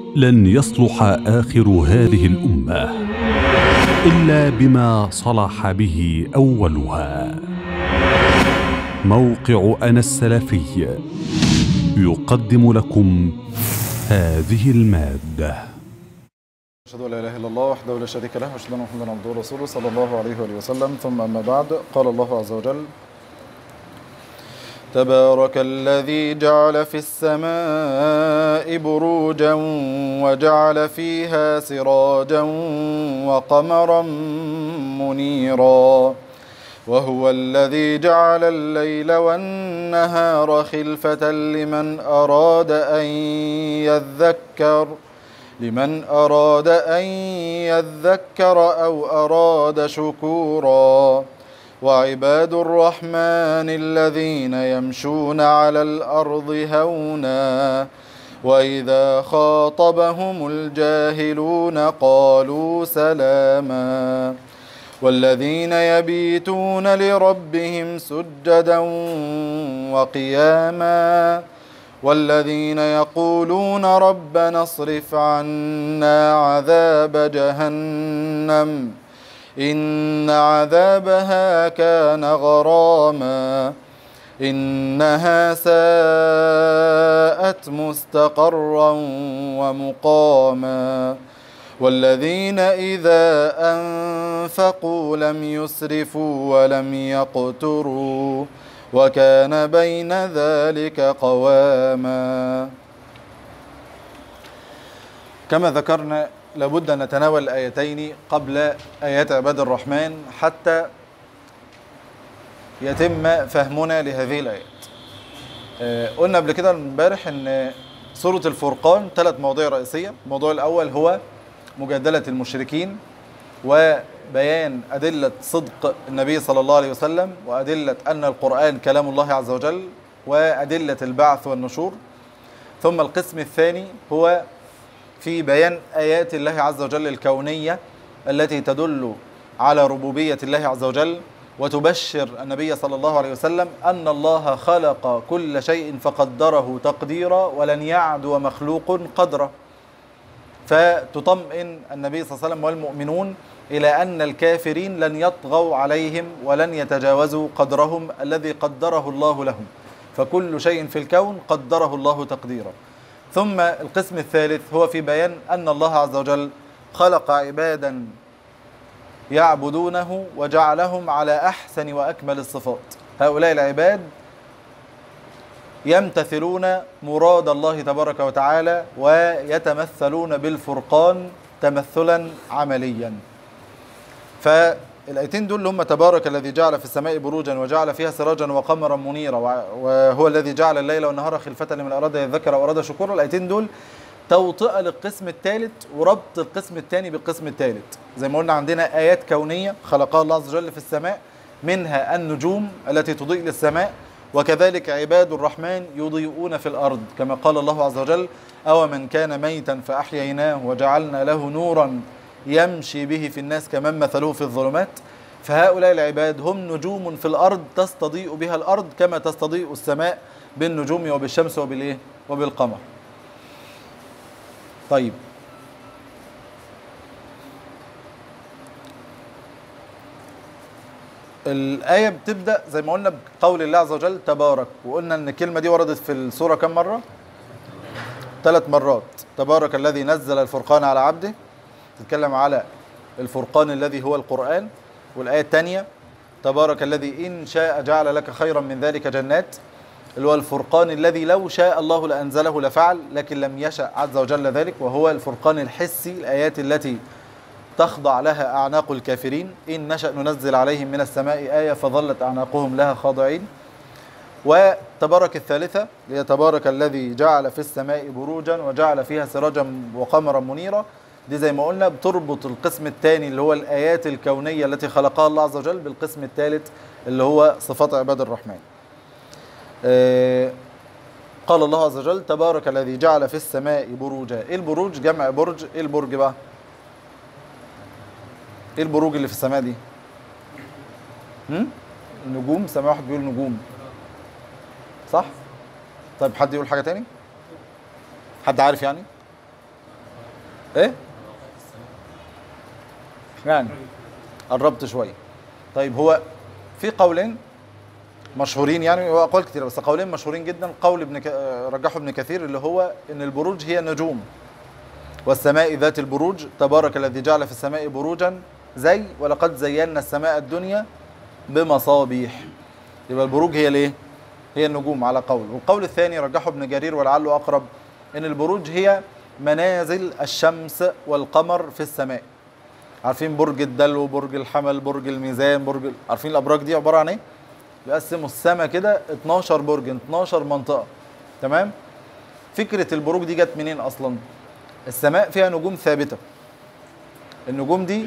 لن يصلح اخر هذه الامه الا بما صلح به اولها موقع انا السلفي يقدم لكم هذه الماده أشهد أن لا إله إلا الله وحده لا شريك له وأشهد أن محمدا عبده ورسوله صلى الله عليه وآله وسلم ثم أما بعد قال الله عز وجل تبارك الذي جعل في السماء بروجا وجعل فيها سراجا وقمرا منيرا وهو الذي جعل الليل والنهار خلفة لمن أراد أن يذكر لمن أراد أن يذكر أو أراد شكورا وعباد الرحمن الذين يمشون على الأرض هونا وإذا خاطبهم الجاهلون قالوا سلاما والذين يبيتون لربهم سجدا وقياما والذين يقولون ربنا اصرف عنا عذاب جهنم إن عذابها كان غراما إنها ساءت مستقرا ومقاما والذين إذا أنفقوا لم يسرفوا ولم يقتروا وكان بين ذلك قواما كما ذكرنا لابد أن نتناول الآيتين قبل آيات عباد الرحمن حتى يتم فهمنا لهذه الآيات آه، قلنا قبل كده امبارح ان سورة الفرقان ثلاث مواضيع رئيسية الموضوع الأول هو مجادلة المشركين وبيان أدلة صدق النبي صلى الله عليه وسلم وأدلة أن القرآن كلام الله عز وجل وأدلة البعث والنشور ثم القسم الثاني هو في بيان آيات الله عز وجل الكونية التي تدل على ربوبية الله عز وجل وتبشر النبي صلى الله عليه وسلم أن الله خلق كل شيء فقدره تقديرا ولن يعدو مخلوق قدره فتطمئن النبي صلى الله عليه وسلم والمؤمنون إلى أن الكافرين لن يطغوا عليهم ولن يتجاوزوا قدرهم الذي قدره الله لهم فكل شيء في الكون قدره الله تقديرا ثم القسم الثالث هو في بيان أن الله عز وجل خلق عبادا يعبدونه وجعلهم على أحسن وأكمل الصفات هؤلاء العباد يمتثلون مراد الله تبارك وتعالى ويتمثلون بالفرقان تمثلا عمليا فالآيتين دول هم تبارك الذي جعل في السماء بروجا وجعل فيها سراجا وقمرا منيرا وهو الذي جعل الليل والنهار خلفة لمن أراد يذكر أو أراد شكورا الآيتين دول توطئة للقسم الثالث وربط القسم الثاني بالقسم الثالث زي ما قلنا عندنا آيات كونية خلقها الله عز وجل في السماء منها النجوم التي تضيء للسماء وكذلك عباد الرحمن يضيئون في الأرض كما قال الله عز وجل أو من كان ميتا فأحييناه وجعلنا له نورا يمشي به في الناس كمن مثله في الظلمات فهؤلاء العباد هم نجوم في الأرض تستضيء بها الأرض كما تستضيء السماء بالنجوم وبالشمس وبالإيه وبالقمر طيب الآية بتبدأ زي ما قلنا بقول الله عز وجل تبارك وقلنا إن الكلمة دي وردت في السورة كم مرة؟ ثلاث مرات تبارك الذي نزل الفرقان على عبده تتكلم على الفرقان الذي هو القرآن والآية الثانية تبارك الذي إن شاء جعل لك خيرا من ذلك جنات اللي هو الفرقان الذي لو شاء الله لأنزله لفعل لكن لم يشأ عز وجل ذلك وهو الفرقان الحسي الآيات التي تخضع لها أعناق الكافرين إن نشأ ننزل عليهم من السماء آية فظلت أعناقهم لها خاضعين وتبارك الثالثة هي تبارك الذي جعل في السماء بروجا وجعل فيها سراجا وقمرا منيرا دي زي ما قلنا بتربط القسم الثاني اللي هو الآيات الكونية التي خلقها الله عز وجل بالقسم الثالث اللي هو صفات عباد الرحمن آه قال الله عز وجل تبارك الذي جعل في السماء بروجا ايه البروج جمع برج ايه البرج بقى ايه البروج اللي في السماء دي هم؟ النجوم سماء واحد بيقول نجوم صح طيب حد يقول حاجه تاني حد عارف يعني ايه يعني قربت شويه طيب هو في قولين مشهورين يعني هو اقوال كتير بس قولين مشهورين جدا قول ابن ك... رجحه ابن كثير اللي هو ان البروج هي نجوم والسماء ذات البروج تبارك الذي جعل في السماء بروجا زي ولقد زينا السماء الدنيا بمصابيح يبقى البروج هي الايه هي النجوم على قول والقول الثاني رجحه ابن جرير ولعله اقرب ان البروج هي منازل الشمس والقمر في السماء عارفين برج الدلو برج الحمل برج الميزان برج ال- عارفين الابراج دي عباره عن ايه يقسموا السماء كده 12 برج 12 منطقه تمام فكره البروج دي جت منين اصلا السماء فيها نجوم ثابته النجوم دي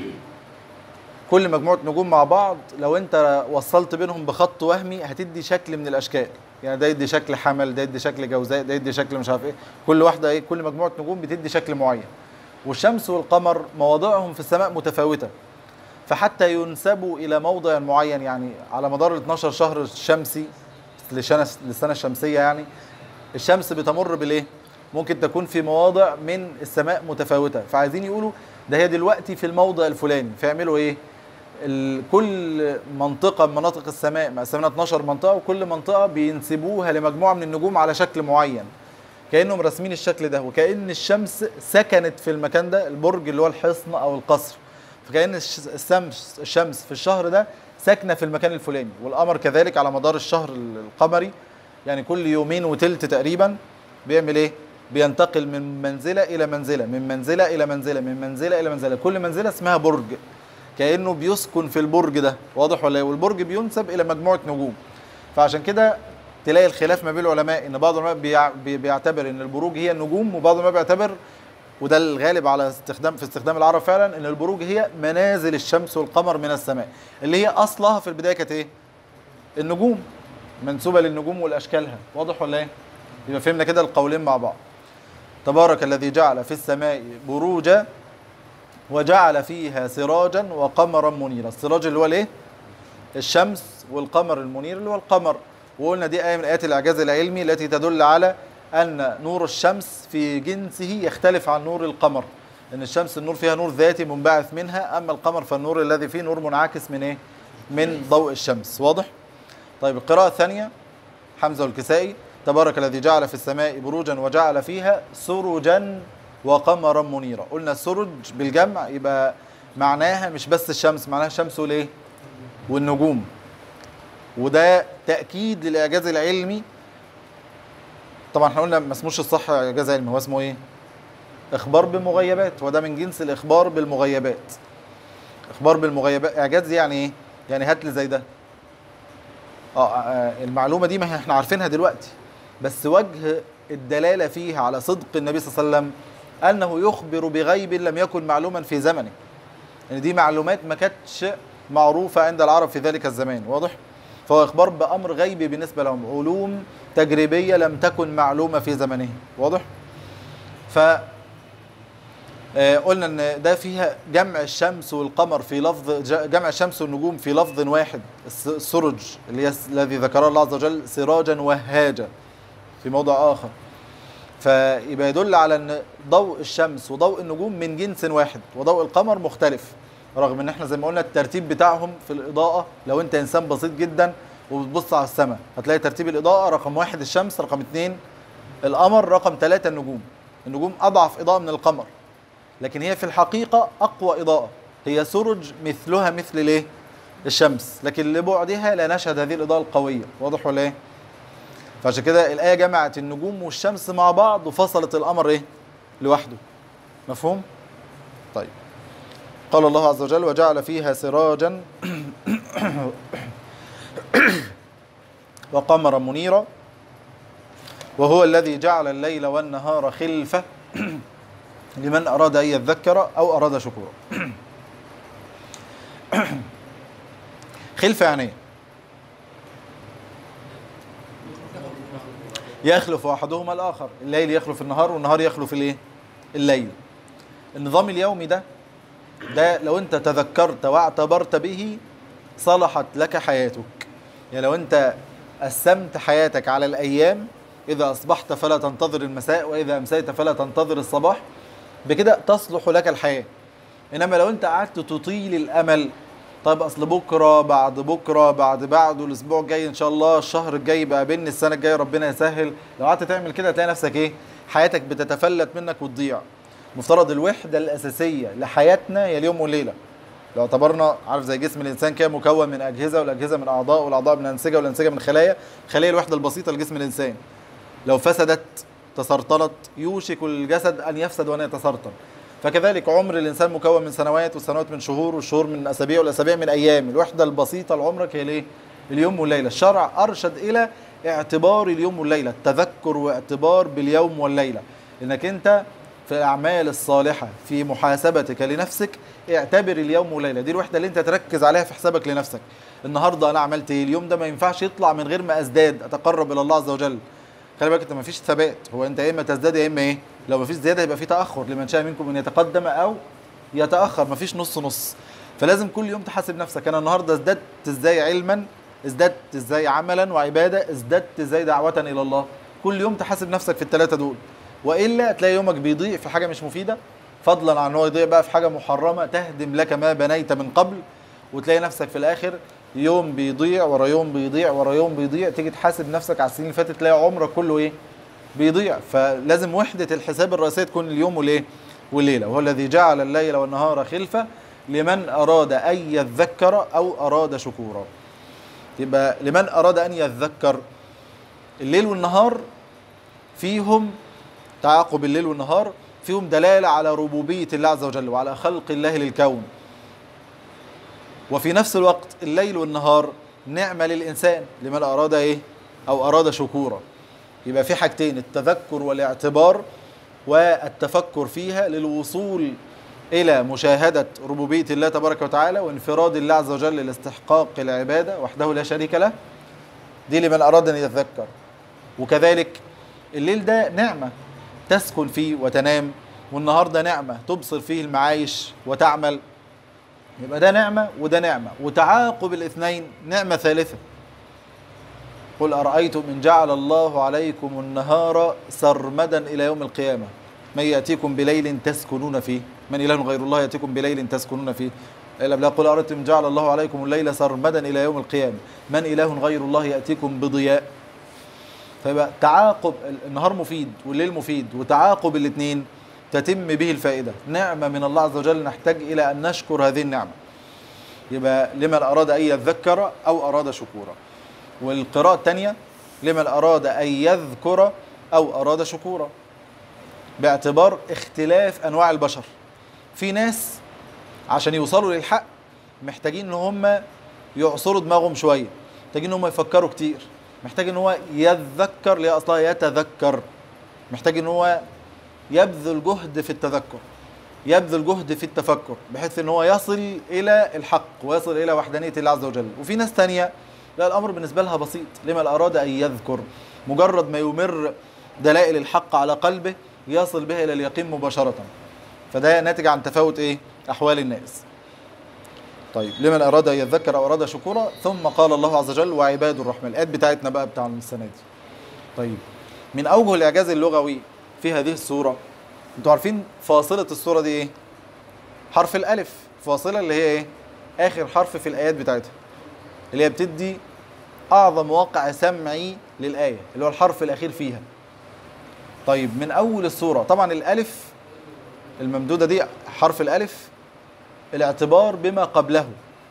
كل مجموعه نجوم مع بعض لو انت وصلت بينهم بخط وهمي هتدي شكل من الاشكال يعني ده يدي شكل حمل ده يدي شكل جوزاء ده يدي شكل مش عارف ايه كل واحده ايه كل مجموعه نجوم بتدي شكل معين والشمس والقمر مواضعهم في السماء متفاوته فحتى ينسبوا الى موضع معين يعني على مدار ال 12 شهر الشمسي للسنه للسنه الشمسيه يعني الشمس بتمر بالايه؟ ممكن تكون في مواضع من السماء متفاوته فعايزين يقولوا ده هي دلوقتي في الموضع الفلاني فيعملوا ايه؟ ال- كل منطقه من مناطق السماء مقسمينها 12 منطقه وكل منطقه بينسبوها لمجموعه من النجوم على شكل معين كانهم راسمين الشكل ده وكان الشمس سكنت في المكان ده البرج اللي هو الحصن او القصر فكان الش- الشمس الشمس في الشهر ده ساكنه في المكان الفلاني والقمر كذلك على مدار الشهر القمري يعني كل يومين وتلت تقريبا بيعمل ايه بينتقل من منزله الى منزله من منزله الى منزله من منزله الى منزله كل منزله اسمها برج كانه بيسكن في البرج ده واضح ولا ايه والبرج بينسب الى مجموعه نجوم فعشان كده تلاقي الخلاف ما بين العلماء ان بعض العلماء بيع- بي- بيعتبر ان البروج هي النجوم وبعض العلماء بيعتبر وده الغالب على استخدام في استخدام العرب فعلا ان البروج هي منازل الشمس والقمر من السماء اللي هي اصلها في البدايه كانت ايه؟ النجوم منسوبه للنجوم والاشكالها واضح ولا ايه؟ يبقى فهمنا كده القولين مع بعض تبارك الذي جعل في السماء بروجا وجعل فيها سراجا وقمرا منيرا السراج اللي هو الايه الشمس والقمر المنير اللي هو القمر وقلنا دي آية من آيات الإعجاز العلمي التي تدل على أن نور الشمس في جنسه يختلف عن نور القمر أن الشمس النور فيها نور ذاتي منبعث منها أما القمر فالنور الذي فيه نور منعكس من إيه؟ من ضوء الشمس واضح؟ طيب القراءة الثانية حمزة والكسائي تبارك الذي جعل في السماء بروجا وجعل فيها سرجا وقمرا منيرا قلنا السرج بالجمع يبقى معناها مش بس الشمس معناها الشمس والايه والنجوم وده تأكيد للإعجاز العلمي طبعا احنا قلنا ما اسموش الصح إعجاز علمي هو اسمه ايه إخبار بمغيبات وده من جنس الإخبار بالمغيبات إخبار بالمغيبات إعجاز دي يعني ايه يعني هات لي زي ده اه آه، المعلومه دي ما احنا عارفينها دلوقتي بس وجه الدلاله فيها على صدق النبي صلى الله عليه وسلم انه يخبر بغيب لم يكن معلوما في زمنه يعني دي معلومات ما كانتش معروفه عند العرب في ذلك الزمان واضح فهو اخبار بامر غيبي بالنسبه لهم علوم تجريبيه لم تكن معلومه في زمنه واضح ف آه، قلنا ان ده فيها جمع الشمس والقمر في لفظ ج- جمع الشمس والنجوم في لفظ واحد الس- السرج اللي هي الس- الذي ذكره الله عز وجل سراجا وهاجا في موضع اخر فيبقى يدل على ان ضوء الشمس وضوء النجوم من جنس واحد وضوء القمر مختلف رغم ان احنا زي ما قلنا الترتيب بتاعهم في الاضاءه لو انت انسان بسيط جدا وبتبص على السماء هتلاقي ترتيب الاضاءه رقم واحد الشمس رقم اتنين القمر رقم ثلاثة النجوم النجوم اضعف اضاءه من القمر لكن هي في الحقيقة أقوى إضاءة هي سرج مثلها مثل الايه؟ الشمس لكن لبعدها لا نشهد هذه الإضاءة القوية واضح ولا إيه؟ فعشان كده الآية جمعت النجوم والشمس مع بعض وفصلت القمر إيه؟ لوحده مفهوم؟ طيب قال الله عز وجل وجعل فيها سراجا وقمرا منيرا وهو الذي جعل الليل والنهار خلفه لمن أراد أن يذكر أو أراد شكورا خلفة يعني إيه؟ يخلف أحدهما الآخر الليل يخلف النهار والنهار يخلف الإيه؟ الليل النظام اليومي ده ده لو أنت تذكرت واعتبرت به صلحت لك حياتك يعني لو أنت قسمت حياتك على الأيام إذا أصبحت فلا تنتظر المساء وإذا أمسيت فلا تنتظر الصباح بكده تصلح لك الحياه انما لو انت قعدت تطيل الامل طيب اصل بكره بعد بكره بعد بعده الاسبوع الجاي ان شاء الله الشهر الجاي بقى بين السنه الجايه ربنا يسهل لو قعدت تعمل كده تلاقي نفسك ايه حياتك بتتفلت منك وتضيع مفترض الوحده الاساسيه لحياتنا هي اليوم والليله لو اعتبرنا عارف زي جسم الانسان كده مكون من اجهزه والاجهزه من اعضاء والاعضاء من انسجه والانسجه من خلايا خليه الوحده البسيطه لجسم الانسان لو فسدت تسرطنت يوشك الجسد ان يفسد وان يتسرطن فكذلك عمر الانسان مكون من سنوات والسنوات من شهور والشهور من اسابيع والاسابيع من ايام الوحده البسيطه لعمرك هي الايه اليوم والليله الشرع ارشد الى اعتبار اليوم والليله التذكر واعتبار باليوم والليله انك انت في الاعمال الصالحه في محاسبتك لنفسك اعتبر اليوم والليله دي الوحده اللي انت تركز عليها في حسابك لنفسك النهارده انا عملت ايه اليوم ده ما ينفعش يطلع من غير ما ازداد اتقرب الى الله عز وجل خلي بالك انت ما فيش ثبات هو انت يا اما تزداد يا اما ايه لو ما فيش زياده يبقى في تاخر لمن شاء منكم ان يتقدم او يتاخر ما فيش نص نص فلازم كل يوم تحاسب نفسك انا النهارده ازددت ازاي علما ازددت ازاي عملا وعباده ازددت ازاي دعوه الى الله كل يوم تحاسب نفسك في الثلاثه دول والا تلاقي يومك بيضيع في حاجه مش مفيده فضلا عن ان هو يضيع بقى في حاجه محرمه تهدم لك ما بنيت من قبل وتلاقي نفسك في الاخر يوم بيضيع ورا يوم بيضيع ورا يوم بيضيع تيجي تحاسب نفسك على السنين اللي فاتت تلاقي عمرك كله ايه بيضيع فلازم وحده الحساب الرئيسيه تكون اليوم والايه والليله وهو الذي جعل الليل والنهار خلفه لمن اراد ان يذكر او اراد شكورا يبقى لمن اراد ان يذكر الليل والنهار فيهم تعاقب الليل والنهار فيهم دلاله على ربوبيه الله عز وجل وعلى خلق الله للكون وفي نفس الوقت الليل والنهار نعمه للانسان لمن اراد ايه او اراد شكورا يبقى في حاجتين التذكر والاعتبار والتفكر فيها للوصول الى مشاهده ربوبيه الله تبارك وتعالى وانفراد الله عز وجل لاستحقاق العباده وحده لا شريك له دي لمن اراد ان يتذكر وكذلك الليل ده نعمه تسكن فيه وتنام والنهار ده نعمه تبصر فيه المعايش وتعمل يبقى ده نعمه وده نعمه وتعاقب الاثنين نعمه ثالثه قل أرأيتم إن جعل الله عليكم النهار سرمدا إلى يوم القيامة من يأتيكم بليل تسكنون فيه من إله غير الله يأتيكم بليل تسكنون فيه لا قل أرأيتم إن جعل الله عليكم الليل سرمدا إلى يوم القيامة من إله غير الله يأتيكم بضياء فيبقى تعاقب النهار مفيد والليل مفيد وتعاقب الاثنين تتم به الفائدة نعمة من الله عز وجل نحتاج إلى أن نشكر هذه النعمة يبقى لمن أراد أن يذكر أو أراد شكورا والقراءة الثانية لمن أراد أن يذكر أو أراد شكورا باعتبار اختلاف أنواع البشر في ناس عشان يوصلوا للحق محتاجين ان هم يعصروا دماغهم شويه محتاجين ان هم يفكروا كتير محتاج ان هو يتذكر اللي هي اصلها يتذكر محتاج ان هو يبذل جهد في التذكر يبذل جهد في التفكر بحيث ان هو يصل الى الحق ويصل الى وحدانيه الله عز وجل وفي ناس تانية لا الامر بالنسبه لها بسيط لمن اراد ان يذكر مجرد ما يمر دلائل الحق على قلبه يصل به الى اليقين مباشره فده ناتج عن تفاوت ايه احوال الناس طيب لمن اراد ان يذكر او اراد شكورا ثم قال الله عز وجل وعباد الرحمن الايات بتاعتنا بقى بتاع السنه دي طيب من اوجه الاعجاز اللغوي في هذه السوره انتوا عارفين فاصله السوره دي ايه حرف الالف فاصله اللي هي ايه اخر حرف في الايات بتاعتها اللي هي بتدي اعظم واقع سمعي للايه اللي هو الحرف الاخير فيها طيب من اول السوره طبعا الالف الممدوده دي حرف الالف الاعتبار بما قبله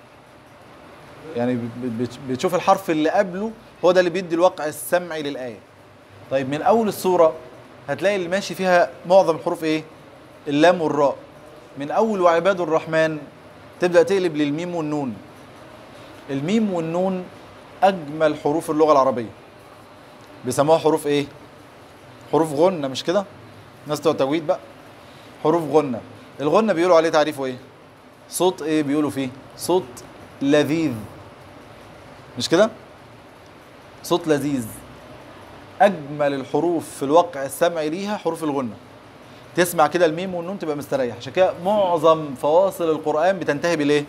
يعني بتشوف الحرف اللي قبله هو ده اللي بيدي الواقع السمعي للايه طيب من اول السوره هتلاقي اللي ماشي فيها معظم الحروف ايه اللام والراء من اول وعباد الرحمن تبدا تقلب للميم والنون الميم والنون اجمل حروف اللغه العربيه بيسموها حروف ايه حروف غنه مش كده الناس بتوع التجويد بقى حروف غنه الغنه بيقولوا عليه تعريفه ايه صوت ايه بيقولوا فيه صوت لذيذ مش كده صوت لذيذ اجمل الحروف في الواقع السمعي ليها حروف الغنه تسمع كده الميم والنون تبقى مستريح عشان كده معظم فواصل القران بتنتهي بالايه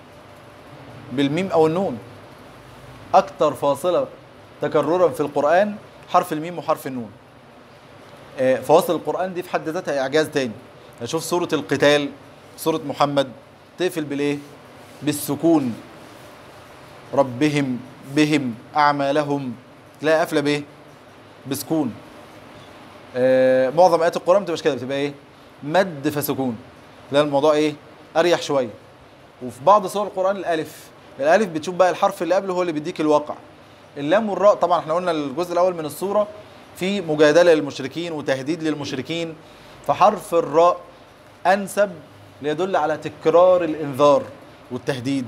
بالميم او النون اكتر فاصله تكررا في القران حرف الميم وحرف النون فواصل القران دي في حد ذاتها اعجاز تاني شوف سورة القتال سورة محمد تقفل بالايه بالسكون ربهم بهم اعمالهم تلاقي قافله بايه بسكون آه معظم ايات القران بتبقى كده بتبقى ايه مد فسكون لا الموضوع ايه اريح شويه وفي بعض سور القران الالف الالف بتشوف بقى الحرف اللي قبله هو اللي بيديك الواقع اللام والراء طبعا احنا قلنا الجزء الاول من السوره في مجادله للمشركين وتهديد للمشركين فحرف الراء انسب ليدل على تكرار الانذار والتهديد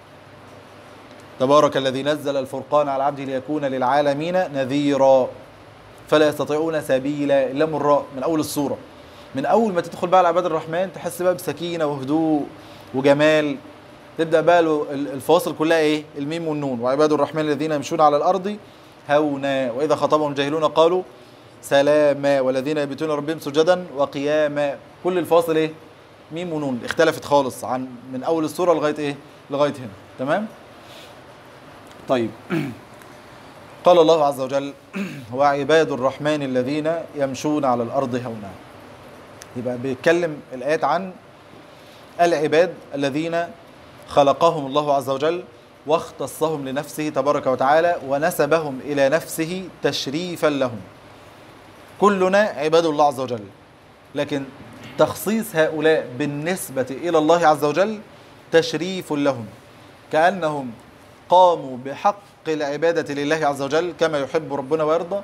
تبارك الذي نزل الفرقان على عبده ليكون للعالمين نذيرا فلا يستطيعون سبيلا الا من الراء من اول السوره من اول ما تدخل بقى على عباد الرحمن تحس بقى بسكينه وهدوء وجمال تبدا بقى له ال- الفواصل كلها ايه الميم والنون وعباد الرحمن الذين يمشون على الارض هونا واذا خاطبهم الجاهلون قالوا سلاما والذين يبيتون ربهم سجدا وقياما كل الفواصل ايه ميم ونون اختلفت خالص عن من اول السوره لغايه ايه لغايه هنا تمام طيب قال الله عز وجل وعباد الرحمن الذين يمشون على الارض هونا يبقى بيتكلم الايات عن العباد الذين خلقهم الله عز وجل واختصهم لنفسه تبارك وتعالى ونسبهم الى نفسه تشريفا لهم كلنا عباد الله عز وجل لكن تخصيص هؤلاء بالنسبة إلى الله عز وجل تشريف لهم كأنهم قاموا بحق العبادة لله عز وجل كما يحب ربنا ويرضى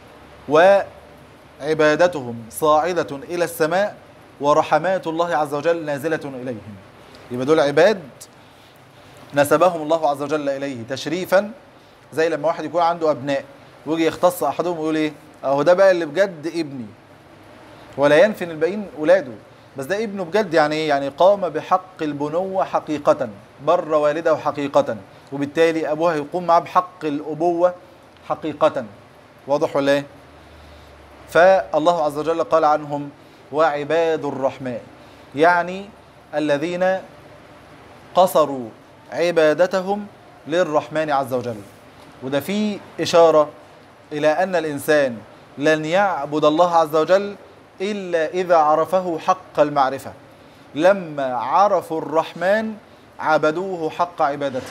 وعبادتهم صاعدة إلى السماء ورحمات الله عز وجل نازلة إليهم يبقى دول عباد نسبهم الله عز وجل إليه تشريفا زي لما واحد يكون عنده أبناء ويجي يختص أحدهم ويقول إيه أهو ده بقى اللي بجد ابني ولا ينفي ان الباقيين ولاده بس ده ابنه بجد يعني ايه يعني قام بحق البنوه حقيقه بر والده حقيقه وبالتالي ابوها يقوم معاه بحق الابوه حقيقه واضح ولا ايه فالله عز وجل قال عنهم وعباد الرحمن يعني الذين قصروا عبادتهم للرحمن عز وجل وده فيه اشاره الى ان الانسان لن يعبد الله عز وجل الا اذا عرفه حق المعرفه لما عرفوا الرحمن عبدوه حق عبادته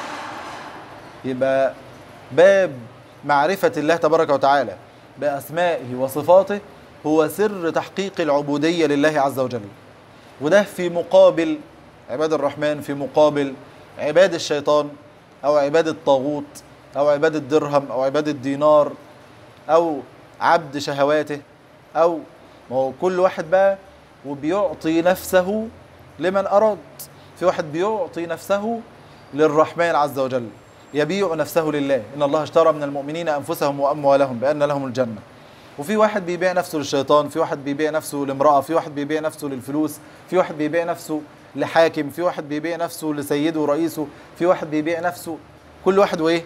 يبقى باب معرفه الله تبارك وتعالى باسمائه وصفاته هو سر تحقيق العبوديه لله عز وجل وده في مقابل عباد الرحمن في مقابل عباد الشيطان او عباد الطاغوت او عباد الدرهم او عباد الدينار او عبد شهواته او ما هو كل واحد بقى وبيعطي نفسه لمن اراد في واحد بيعطي نفسه للرحمن عز وجل يبيع نفسه لله ان الله اشترى من المؤمنين انفسهم واموالهم بان لهم الجنه وفي واحد بيبيع نفسه للشيطان في واحد بيبيع نفسه لامراه في واحد بيبيع نفسه للفلوس في واحد بيبيع نفسه لحاكم في واحد بيبيع نفسه لسيده ورئيسه في واحد بيبيع نفسه كل واحد وايه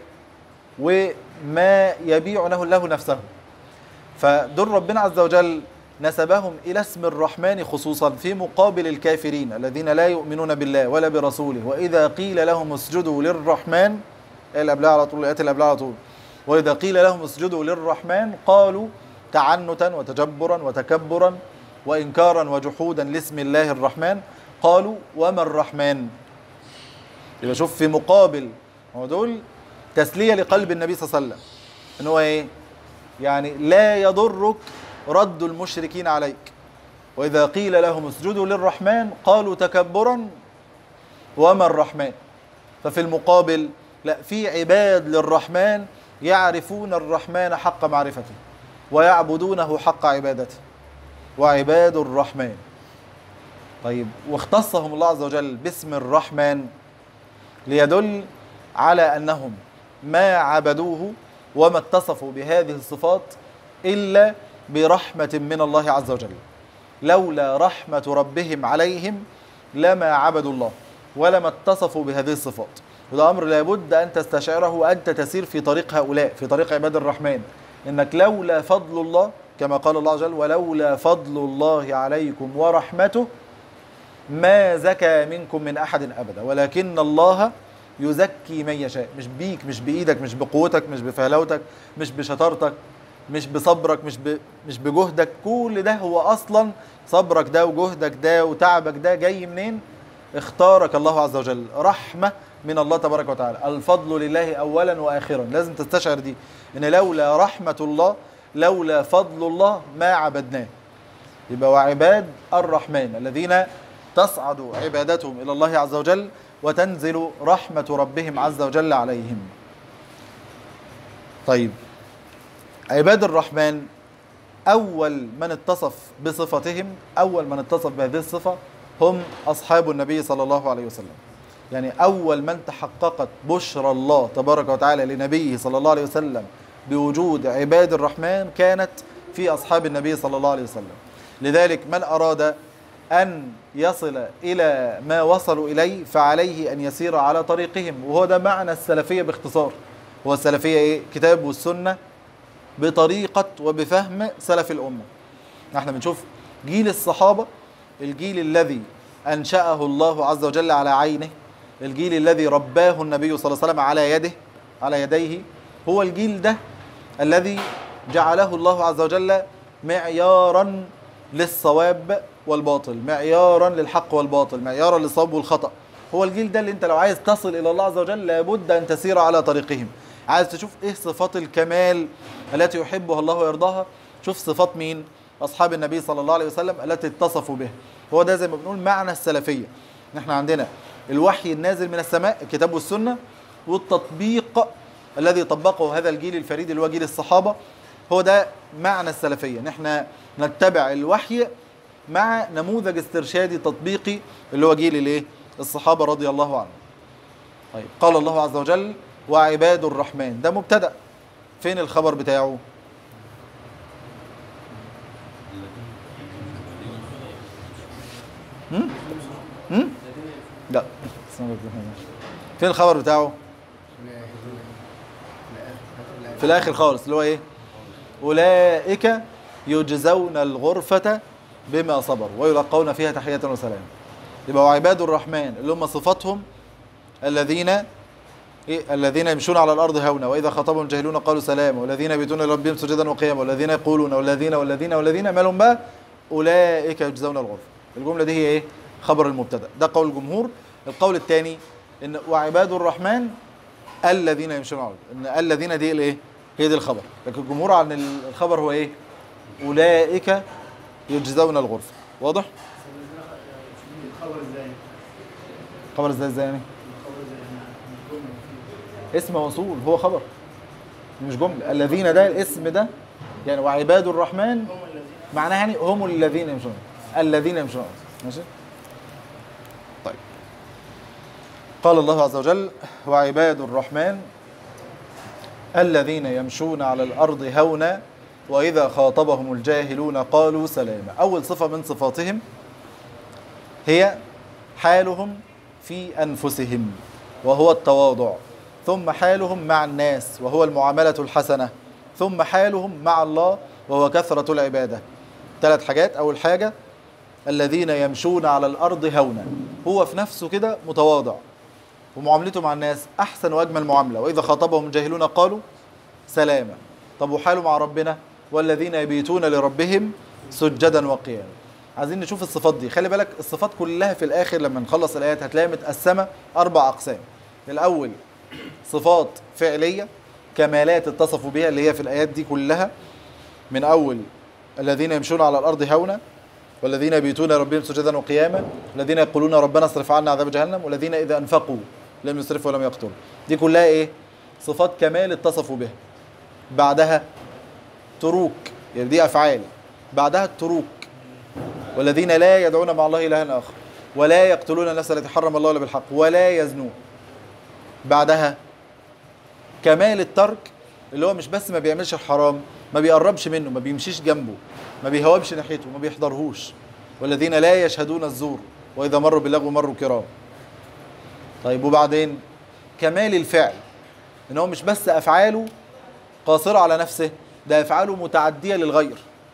وما يبيع له له نفسه فدول ربنا عز وجل نسبهم إلى اسم الرحمن خصوصا في مقابل الكافرين الذين لا يؤمنون بالله ولا برسوله وإذا قيل لهم اسجدوا للرحمن اللي قبلها على طول الآيات اللي قبلها على طول وإذا قيل لهم اسجدوا للرحمن قالوا تعنتا وتجبرا وتكبرا وإنكارا وجحودا لاسم الله الرحمن قالوا وما الرحمن يبقى شوف في مقابل هو دول تسلية لقلب النبي صلى الله عليه وسلم ان هو ايه يعني لا يضرك رد المشركين عليك واذا قيل لهم اسجدوا للرحمن قالوا تكبرا وما الرحمن ففي المقابل لا في عباد للرحمن يعرفون الرحمن حق معرفته ويعبدونه حق عبادته وعباد الرحمن طيب واختصهم الله عز وجل باسم الرحمن ليدل على انهم ما عبدوه وما اتصفوا بهذه الصفات الا برحمه من الله عز وجل لولا رحمه ربهم عليهم لما عبدوا الله ولما اتصفوا بهذه الصفات وده امر لابد ان تستشعره وانت تسير في طريق هؤلاء في طريق عباد الرحمن انك لولا فضل الله كما قال الله عز وجل ولولا فضل الله عليكم ورحمته ما زكى منكم من احد ابدا ولكن الله يزكي من يشاء مش بيك مش بايدك مش بقوتك مش بفهلوتك مش بشطارتك مش بصبرك مش ب... مش بجهدك كل ده هو اصلا صبرك ده وجهدك ده وتعبك ده جاي منين اختارك الله عز وجل رحمه من الله تبارك وتعالى الفضل لله اولا واخرا لازم تستشعر دي ان لولا رحمه الله لولا فضل الله ما عبدناه يبقى وعباد الرحمن الذين تصعد عبادتهم الى الله عز وجل وتنزل رحمه ربهم عز وجل عليهم طيب عباد الرحمن أول من اتصف بصفتهم أول من اتصف بهذه الصفة هم أصحاب النبي صلى الله عليه وسلم يعني أول من تحققت بشرى الله تبارك وتعالى لنبيه صلى الله عليه وسلم بوجود عباد الرحمن كانت في أصحاب النبي صلى الله عليه وسلم لذلك من أراد أن يصل إلى ما وصلوا إليه فعليه أن يسير على طريقهم وهو ده معنى السلفية باختصار هو السلفية إيه؟ كتاب والسنة بطريقة وبفهم سلف الأمة احنا بنشوف جيل الصحابة الجيل الذي أنشأه الله عز وجل على عينه الجيل الذي رباه النبي صلى الله عليه وسلم على يده على يديه هو الجيل ده الذي جعله الله عز وجل معيارا للصواب والباطل معيارا للحق والباطل معيارا للصواب والخطأ هو الجيل ده اللي انت لو عايز تصل الى الله عز وجل لابد ان تسير على طريقهم عايز تشوف ايه صفات الكمال التي يحبها الله ويرضاها شوف صفات مين اصحاب النبي صلى الله عليه وسلم التي اتصفوا بها هو ده زي ما بنقول معنى السلفيه ان احنا عندنا الوحي النازل من السماء الكتاب والسنه والتطبيق الذي طبقه هذا الجيل الفريد اللي هو جيل الصحابه هو ده معنى السلفيه ان احنا نتبع الوحي مع نموذج استرشادي تطبيقي اللي هو جيل الايه الصحابه رضي الله عنهم طيب قال الله عز وجل وعباد الرحمن ده مبتدا فين الخبر بتاعه هم؟ هم؟ لا فين الخبر بتاعه في الاخر خالص اللي هو ايه اولئك يجزون الغرفه بما صبروا ويلقون فيها تحيه وسلام يبقى وعباد الرحمن اللي هم صفاتهم الذين إيه؟ الذين يمشون على الارض هونا واذا خاطبهم الجاهلون قالوا سلاما والذين يبيتون لربهم سجدا وقياما والذين يقولون والذين والذين والذين ما لهم بقى اولئك يجزون الغرفه الجمله دي هي ايه خبر المبتدا ده قول الجمهور القول الثاني ان وعباد الرحمن الذين يمشون على الارض ان الذين دي الايه هي دي الخبر لكن الجمهور عن الخبر هو ايه اولئك يجزون الغرفه واضح الخبر ازاي؟ خبر ازاي ازاي يعني الخبر ازاي؟ اسم موصول هو خبر مش جمله الذين ده الاسم ده يعني وعباد الرحمن هم الذين معناها يعني هم الذين يمشون الذين يمشون على الأرض. ماشي طيب قال الله عز وجل وعباد الرحمن الذين يمشون على الأرض هونا وإذا خاطبهم الجاهلون قالوا سلاما أول صفة من صفاتهم هي حالهم في أنفسهم وهو التواضع ثم حالهم مع الناس وهو المعاملة الحسنة ثم حالهم مع الله وهو كثرة العبادة ثلاث حاجات أول حاجة الذين يمشون على الأرض هونا هو في نفسه كده متواضع ومعاملته مع الناس أحسن وأجمل معاملة وإذا خاطبهم الجاهلون قالوا سلاما طب وحاله مع ربنا والذين يبيتون لربهم سجدا وقياما عايزين نشوف الصفات دي خلي بالك الصفات كلها في الآخر لما نخلص الآيات هتلاقيها متقسمة أربع أقسام الأول صفات فعلية كمالات اتصفوا بها اللي هي في الآيات دي كلها من أول الذين يمشون على الأرض هونا والذين يبيتون ربهم سجدا وقياما والذين يقولون ربنا اصرف عنا عذاب جهنم والذين إذا أنفقوا لم يسرفوا ولم يقتروا دي كلها إيه صفات كمال اتصفوا بها بعدها تروك يعني دي أفعال بعدها التروك والذين لا يدعون مع الله إلها آخر ولا يقتلون النفس التي حرم الله إلا بالحق ولا يزنون بعدها كمال الترك اللي هو مش بس ما بيعملش الحرام ما بيقربش منه ما بيمشيش جنبه ما بيهوبش ناحيته ما بيحضرهوش والذين لا يشهدون الزور واذا مروا باللغو مروا كرام طيب وبعدين كمال الفعل ان هو مش بس افعاله قاصره على نفسه ده افعاله متعديه للغير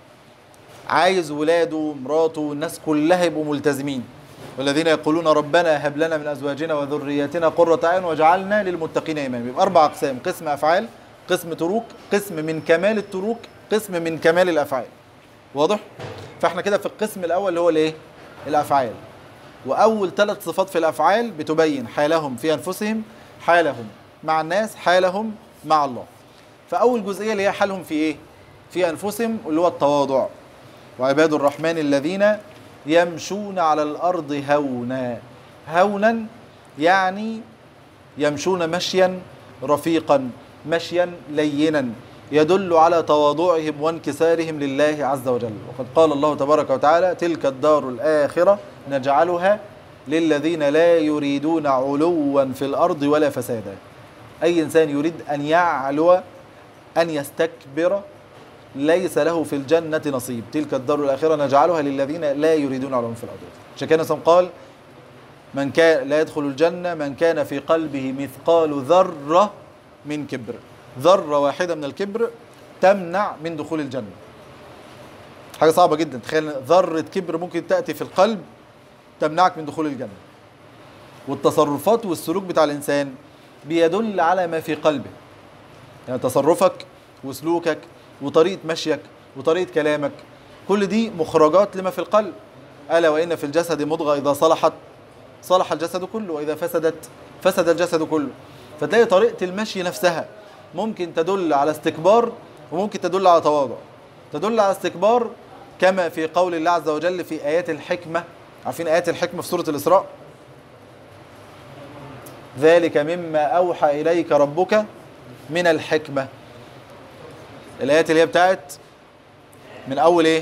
عايز ولاده مراته الناس كلها يبقوا ملتزمين والذين يقولون ربنا هب لنا من ازواجنا وذرياتنا قرة اعين واجعلنا للمتقين اماما يبقى اربع اقسام قسم افعال قسم تروك قسم من كمال التروك قسم من كمال الافعال واضح فاحنا كده في القسم الاول اللي هو الايه الافعال واول ثلاث صفات في الافعال بتبين حالهم في انفسهم حالهم مع الناس حالهم مع الله فاول جزئيه اللي هي حالهم في ايه في انفسهم اللي هو التواضع وعباد الرحمن الذين يمشون على الارض هونا هونا يعني يمشون مشيا رفيقا مشيا لينا يدل على تواضعهم وانكسارهم لله عز وجل وقد قال الله تبارك وتعالى تلك الدار الآخرة نجعلها للذين لا يريدون علوا في الأرض ولا فسادا أي إنسان يريد أن يعلو أن يستكبر ليس له في الجنة نصيب تلك الدار الآخرة نجعلها للذين لا يريدون علوا في الأرض عشان كده مثلا قال من كان لا يدخل الجنة من كان في قلبه مثقال ذرة من كبر ذرة واحدة من الكبر تمنع من دخول الجنة حاجة صعبة جدا تخيل ذرة كبر ممكن تأتي في القلب تمنعك من دخول الجنة والتصرفات والسلوك بتاع الإنسان بيدل على ما في قلبه يعني تصرفك وسلوكك وطريقة مشيك وطريقة كلامك كل دي مخرجات لما في القلب ألا وإن في الجسد مضغة إذا صلحت صلح الجسد كله وإذا فسدت فسد الجسد كله فتلاقي طريقة المشي نفسها ممكن تدل على استكبار وممكن تدل على تواضع تدل على استكبار كما في قول الله عز وجل في آيات الحكمة عارفين آيات الحكمة في سورة الإسراء ذلك مما أوحى إليك ربك من الحكمة الآيات اللي هي بتاعت من أول إيه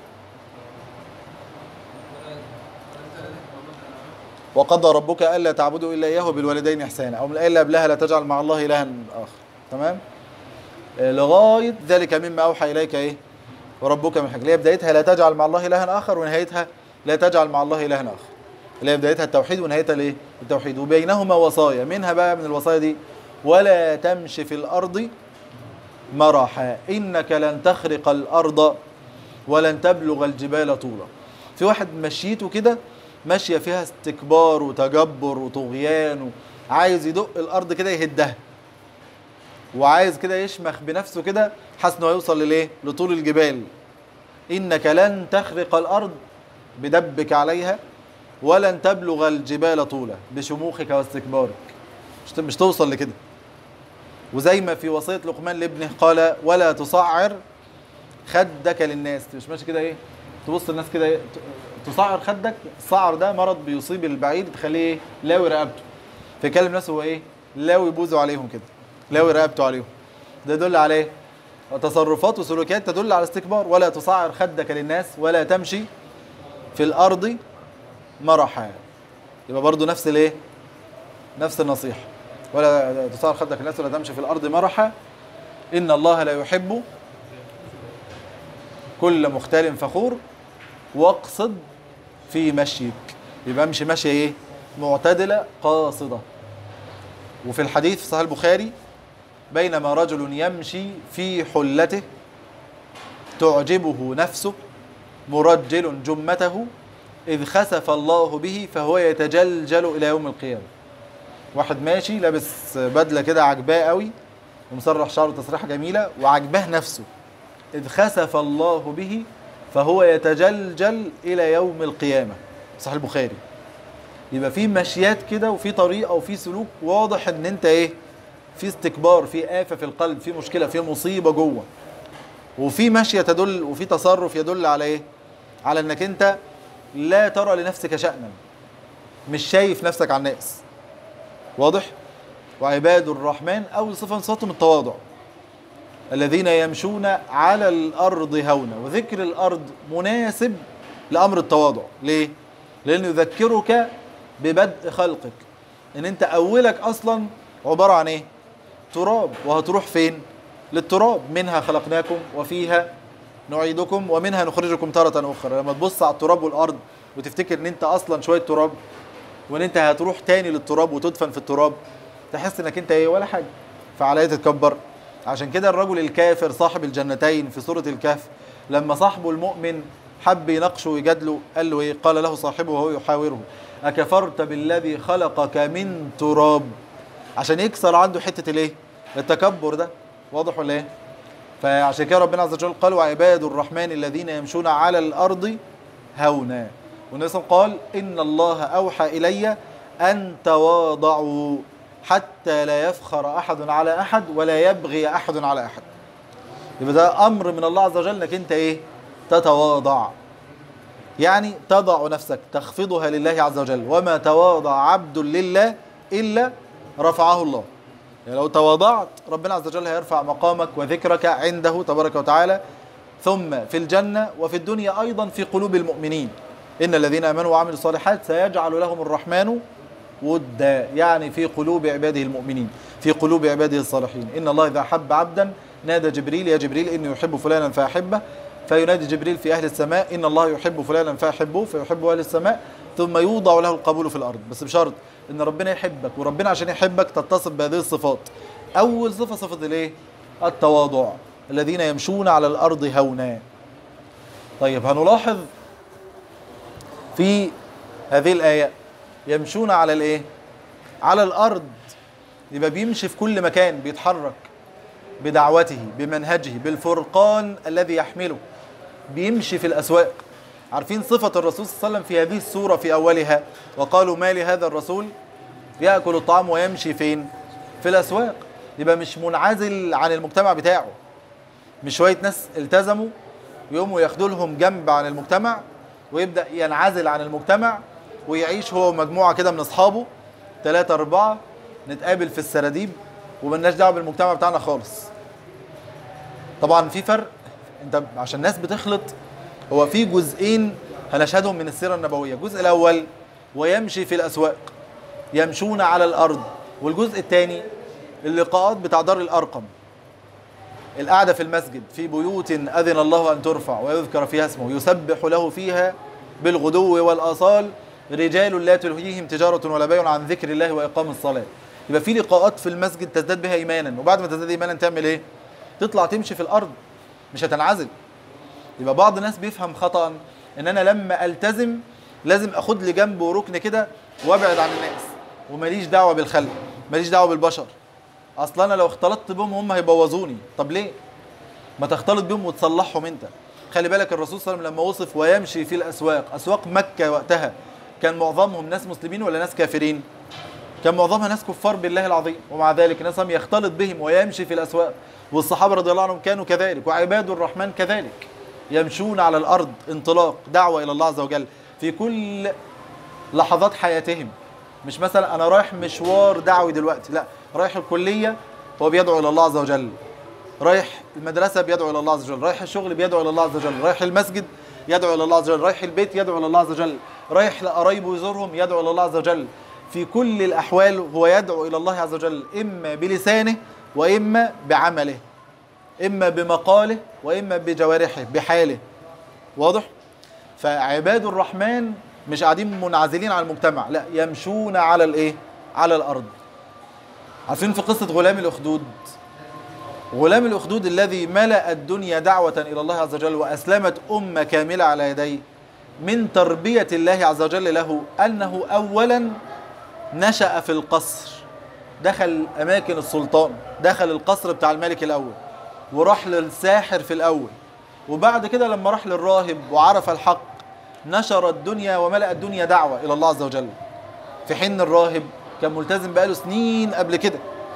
وقضى ربك الا تعبدوا الا اياه وبالوالدين احسانا او من الايه اللي قبلها لا تجعل مع الله الها اخر تمام آه، لغايه ذلك مما اوحى اليك ايه وربك من حكمه اللي هي بدايتها لا تجعل مع الله الها اخر ونهايتها لا تجعل مع الله الها اخر اللي هي بدايتها التوحيد ونهايتها الايه التوحيد وبينهما وصايا منها بقى من الوصايا دي ولا تمشي في الارض مرحا انك لن تخرق الارض ولن تبلغ الجبال طولا في واحد مشيته كده ماشيه فيها استكبار وتجبر وطغيان وعايز يدق الارض كده يهدها وعايز كده يشمخ بنفسه كده حاسس انه هيوصل للايه لطول الجبال انك لن تخرق الارض بدبك عليها ولن تبلغ الجبال طولا بشموخك واستكبارك مش مش توصل لكده وزي ما في وصيه لقمان لابنه قال ولا تصعر خدك للناس مش ماشي كده ايه تبص للناس كده إيه؟ تصعر خدك الصعر ده مرض بيصيب البعيد تخليه ايه لاوي رقبته فيكلم الناس هو ايه لاوي بوزه عليهم كده لاوي رقبته عليهم ده يدل على ايه تصرفات وسلوكيات تدل على استكبار ولا تصعر خدك للناس ولا تمشي في الارض مرحا يبقى برضو نفس الايه نفس النصيحه ولا تصعر خدك للناس ولا تمشي في الارض مرحا ان الله لا يحب كل مختال فخور واقصد في مشيك يبقى امشي مشي ايه معتدله قاصده وفي الحديث في صحيح البخاري بينما رجل يمشي في حلته تعجبه نفسه مرجل جمته إذ خسف الله به فهو يتجلجل إلى يوم القيامة واحد ماشي لابس بدلة كده عجباه قوي ومسرح شعره تسريحة جميلة وعجباه نفسه إذ خسف الله به فهو يتجلجل إلى يوم القيامة صحيح البخاري يبقى في مشيات كده وفي طريقة وفي سلوك واضح إن أنت إيه في استكبار في آفة في القلب في مشكلة في مصيبة جوه وفي مشية تدل وفي تصرف يدل على إيه على إنك أنت لا ترى لنفسك شأنا مش شايف نفسك على الناس واضح وعباد الرحمن أول صفة من صفاتهم التواضع الذين يمشون على الأرض هونا وذكر الأرض مناسب لأمر التواضع ليه؟ لأنه يذكرك ببدء خلقك إن أنت أولك أصلا عبارة عن إيه؟ تراب وهتروح فين؟ للتراب منها خلقناكم وفيها نعيدكم ومنها نخرجكم تارة أخرى لما تبص على التراب والأرض وتفتكر إن أنت أصلا شوية تراب وإن أنت هتروح تاني للتراب وتدفن في التراب تحس إنك أنت إيه ولا حاجة فعلى إيه تتكبر عشان كده الرجل الكافر صاحب الجنتين في سورة الكهف لما صاحبه المؤمن حب يناقشه ويجادله قال له ايه قال له صاحبه وهو يحاوره أكفرت بالذي خلقك من تراب عشان يكسر عنده حتة الايه التكبر ده واضح ولا ايه فعشان كده ربنا عز وجل قال وعباد الرحمن الذين يمشون على الارض هونا والنبي صلى الله عليه وسلم قال ان الله اوحى الي ان تواضعوا حتى لا يفخر احد على احد ولا يبغي احد على احد يبقى ده امر من الله عز وجل انك انت ايه تتواضع يعني تضع نفسك تخفضها لله عز وجل وما تواضع عبد لله الا رفعه الله يعني لو تواضعت ربنا عز وجل هيرفع مقامك وذكرك عنده تبارك وتعالى ثم في الجنة وفي الدنيا أيضا في قلوب المؤمنين إن الذين آمنوا وعملوا الصالحات سيجعل لهم الرحمن ودا يعني في قلوب عباده المؤمنين في قلوب عباده الصالحين إن الله إذا أحب عبدا نادى جبريل يا جبريل إني يحب فلانا فأحبه فينادي جبريل في أهل السماء إن الله يحب فلانا فأحبه فيحب أهل السماء ثم يوضع له القبول في الأرض بس بشرط إن ربنا يحبك وربنا عشان يحبك تتصف بهذه الصفات أول صفة صفة الإيه؟ التواضع الذين يمشون على الأرض هونا طيب هنلاحظ في هذه الآية يمشون على الإيه؟ على الأرض يبقى بيمشي في كل مكان بيتحرك بدعوته بمنهجه بالفرقان الذي يحمله بيمشي في الأسواق عارفين صفة الرسول صلى الله عليه وسلم في هذه السورة في أولها وقالوا ما لهذا الرسول يأكل الطعام ويمشي فين في الأسواق يبقى مش منعزل عن المجتمع بتاعه مش شوية ناس التزموا يقوموا ياخدوا لهم جنب عن المجتمع ويبدأ ينعزل عن المجتمع ويعيش هو ومجموعة كده من أصحابه ثلاثة أربعة نتقابل في السراديب وملناش دعوة بالمجتمع بتاعنا خالص طبعا في فرق انت عشان الناس بتخلط هو في جزئين هنشهدهم من السيرة النبوية الجزء الأول ويمشي في الأسواق يمشون على الأرض والجزء الثاني اللقاءات بتاع دار الأرقم القعدة في المسجد في بيوت أذن الله أن ترفع ويذكر فيها اسمه يسبح له فيها بالغدو والآصال رجال لا تلهيهم تجارة ولا بيع عن ذكر الله وإقام الصلاة يبقى في لقاءات في المسجد تزداد بها إيمانا وبعد ما تزداد إيمانا تعمل إيه؟ تطلع تمشي في الأرض مش هتنعزل يبقى بعض الناس بيفهم خطأ إن أنا لما ألتزم لازم أخد لي جنب وركن كده وأبعد عن الناس وماليش دعوة بالخلق ماليش دعوة بالبشر اصل انا لو اختلطت بهم هم هيبوظوني طب ليه ما تختلط بهم وتصلحهم انت خلي بالك الرسول صلى الله عليه وسلم لما وصف ويمشي في الاسواق اسواق مكه وقتها كان معظمهم ناس مسلمين ولا ناس كافرين كان معظمها ناس كفار بالله العظيم ومع ذلك الناس يختلط بهم ويمشي في الاسواق والصحابه رضي الله عنهم كانوا كذلك وعباد الرحمن كذلك يمشون على الارض انطلاق دعوه الى الله عز وجل في كل لحظات حياتهم مش مثلا انا رايح مشوار دعوي دلوقتي لا رايح الكليه هو بيدعو الى الله عز وجل رايح المدرسه بيدعو الى الله عز وجل رايح الشغل بيدعو الى الله عز وجل رايح المسجد يدعو الى الله عز وجل رايح البيت يدعو الى الله عز وجل رايح لقرايبه يزورهم يدعو الى الله عز وجل في كل الاحوال هو يدعو الى الله عز وجل اما بلسانه واما بعمله اما بمقاله واما بجوارحه بحاله واضح فعباد الرحمن مش قاعدين منعزلين عن المجتمع لا يمشون على الايه على الارض عارفين في قصة غلام الأخدود غلام الأخدود الذي ملأ الدنيا دعوة إلى الله عز وجل وأسلمت أمة كاملة على يديه من تربية الله عز وجل له أنه أولا نشأ في القصر دخل أماكن السلطان دخل القصر بتاع الملك الأول وراح للساحر في الأول وبعد كده لما راح للراهب وعرف الحق نشر الدنيا وملأ الدنيا دعوة إلى الله عز وجل في حين الراهب كان ملتزم بقاله سنين قبل كده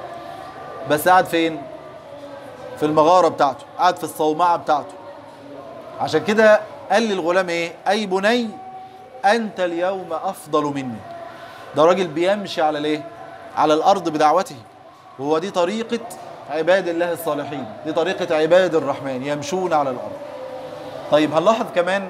بس قاعد فين في المغارة بتاعته قاعد في الصومعة بتاعته عشان كده قال للغلام ايه اي بني انت اليوم افضل مني ده راجل بيمشي على الايه على الارض بدعوته وهو دي طريقة عباد الله الصالحين دي طريقة عباد الرحمن يمشون على الارض طيب هنلاحظ كمان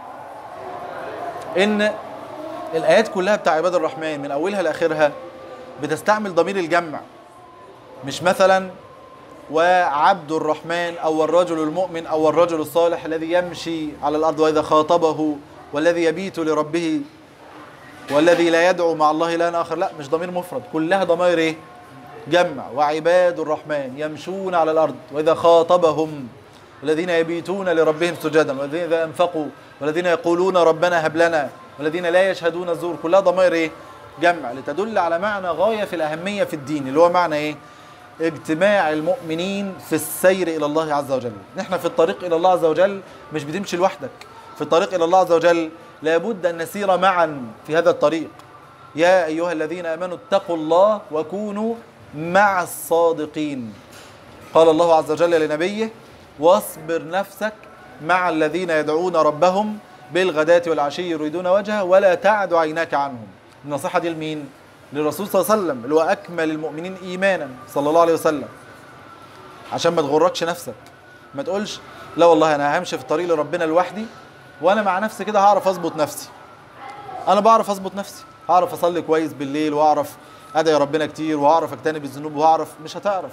ان الايات كلها بتاع عباد الرحمن من اولها لاخرها بتستعمل ضمير الجمع مش مثلا وعبد الرحمن او الرجل المؤمن او الرجل الصالح الذي يمشي على الارض واذا خاطبه والذي يبيت لربه والذي لا يدعو مع الله الها اخر لا مش ضمير مفرد كلها ضمائر ايه جمع وعباد الرحمن يمشون على الارض واذا خاطبهم الذين يبيتون لربهم سجدا والذين اذا انفقوا والذين يقولون ربنا هب لنا والذين لا يشهدون الزور كلها ضمائر ايه جمع لتدل على معنى غايه في الاهميه في الدين اللي هو معنى ايه اجتماع المؤمنين في السير الى الله عز وجل نحن في الطريق الى الله عز وجل مش بتمشي لوحدك في الطريق الى الله عز وجل لابد ان نسير معا في هذا الطريق يا ايها الذين امنوا اتقوا الله وكونوا مع الصادقين قال الله عز وجل لنبيه واصبر نفسك مع الذين يدعون ربهم بالغداة والعشي يريدون وجهه ولا تعد عيناك عنهم النصيحة دي لمين؟ للرسول صلى الله عليه وسلم اللي هو أكمل المؤمنين إيمانا صلى الله عليه وسلم عشان ما تغركش نفسك ما تقولش لا والله أنا همشي في الطريق لربنا لوحدي وأنا مع نفسي كده هعرف أظبط نفسي أنا بعرف أظبط نفسي هعرف أصلي كويس بالليل وأعرف أدعي ربنا كتير وهعرف أجتنب الذنوب وهعرف مش هتعرف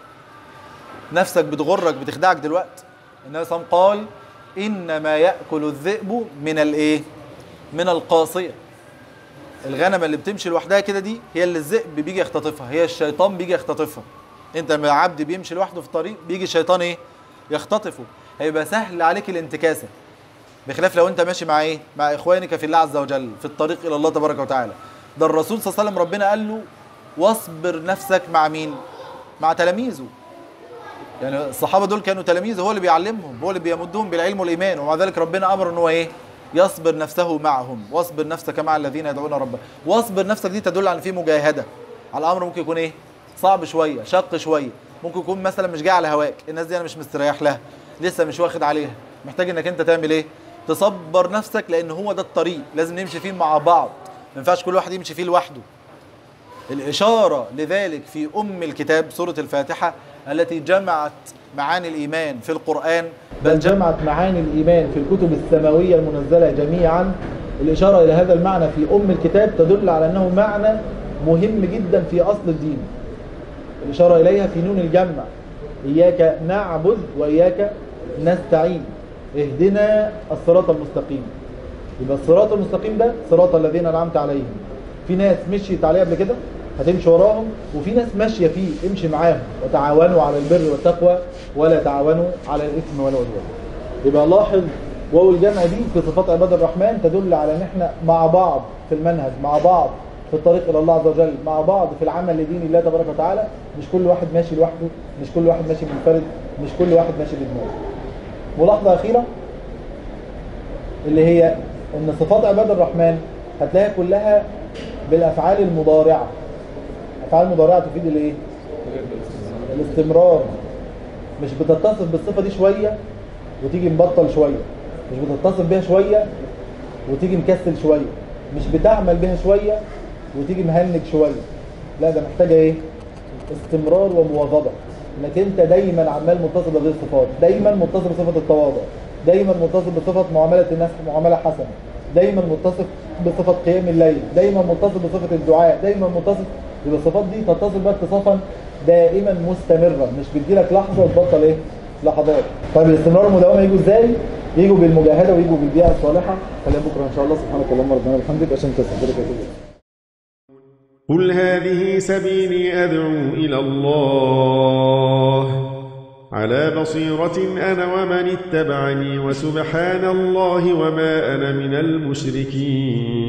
نفسك بتغرك بتخدعك دلوقتي النبي صلى الله عليه وسلم قال انما ياكل الذئب من الايه من القاصيه الغنمه اللي بتمشي لوحدها كده دي هي اللي الذئب بيجي يختطفها هي الشيطان بيجي يختطفها انت لما عبد بيمشي لوحده في الطريق بيجي الشيطان ايه يختطفه هيبقى سهل عليك الانتكاسه بخلاف لو انت ماشي مع ايه مع اخوانك في الله عز وجل في الطريق الى الله تبارك وتعالى ده الرسول صلى الله عليه وسلم ربنا قال له واصبر نفسك مع مين مع تلاميذه يعني الصحابه دول كانوا تلاميذ هو اللي بيعلمهم هو اللي بيمدهم بالعلم والايمان ومع ذلك ربنا امر ان هو ايه يصبر نفسه معهم واصبر نفسك مع الذين يدعون ربهم واصبر نفسك دي تدل على ان في مجاهده على الامر ممكن يكون ايه صعب شويه شق شويه ممكن يكون مثلا مش جاي على هواك الناس دي انا مش مستريح لها لسه مش واخد عليها محتاج انك انت تعمل ايه تصبر نفسك لان هو ده الطريق لازم نمشي فيه مع بعض ما ينفعش كل واحد يمشي فيه لوحده الإشارة لذلك في أم الكتاب سورة الفاتحة التي جمعت معاني الإيمان في القرآن بل جمعت معاني الإيمان في الكتب السماوية المنزلة جميعا الإشارة إلى هذا المعنى في أم الكتاب تدل على أنه معنى مهم جدا في أصل الدين الإشارة إليها في نون الجمع إياك نعبد وإياك نستعين اهدنا الصراط المستقيم يبقى الصراط المستقيم ده صراط الذين أنعمت عليهم في ناس مشيت عليه قبل كده هتمشي وراهم وفي ناس ماشيه فيه امشي معاهم وتعاونوا على البر والتقوى ولا تعاونوا على الاثم والعدوان يبقى لاحظ واو الجمع دي في صفات عباد الرحمن تدل على ان احنا مع بعض في المنهج مع بعض في الطريق الى الله عز وجل مع بعض في العمل لدين الله تبارك وتعالى مش كل واحد ماشي لوحده مش كل واحد ماشي منفرد مش كل واحد ماشي بدماغه ملاحظه اخيره اللي هي ان صفات عباد الرحمن هتلاقيها كلها بالافعال المضارعه افعال مضارعه تفيد الايه الاستمرار مش بتتصف بالصفه دي شويه وتيجي مبطل شويه مش بتتصف بيها شويه وتيجي مكسل شويه مش بتعمل بيها شويه وتيجي مهنج شويه لا ده محتاجه ايه استمرار ومواظبه انك انت دايما عمال متصل بهذه الصفات دايما متصل بصفه التواضع دايما متصل بصفه معامله الناس معامله حسنه دايما متصف بصفه قيام الليل دايما متصل بصفه الدعاء دايما متصل يبقى الصفات دي تتصل بها اتصافا دائما مستمرا مش بتجيلك لحظه وتبطل ايه لحظات طيب الاستمرار والمداومه يجوا ازاي يجوا بالمجاهده ويجوا بالبيئه الصالحه خلينا بكره ان شاء الله سبحانك اللهم ربنا وبحمدك عشان تستغفرك وتوب إليك. قل هذه سبيلي أدعو إلى الله على بصيرة أنا ومن اتبعني وسبحان الله وما أنا من المشركين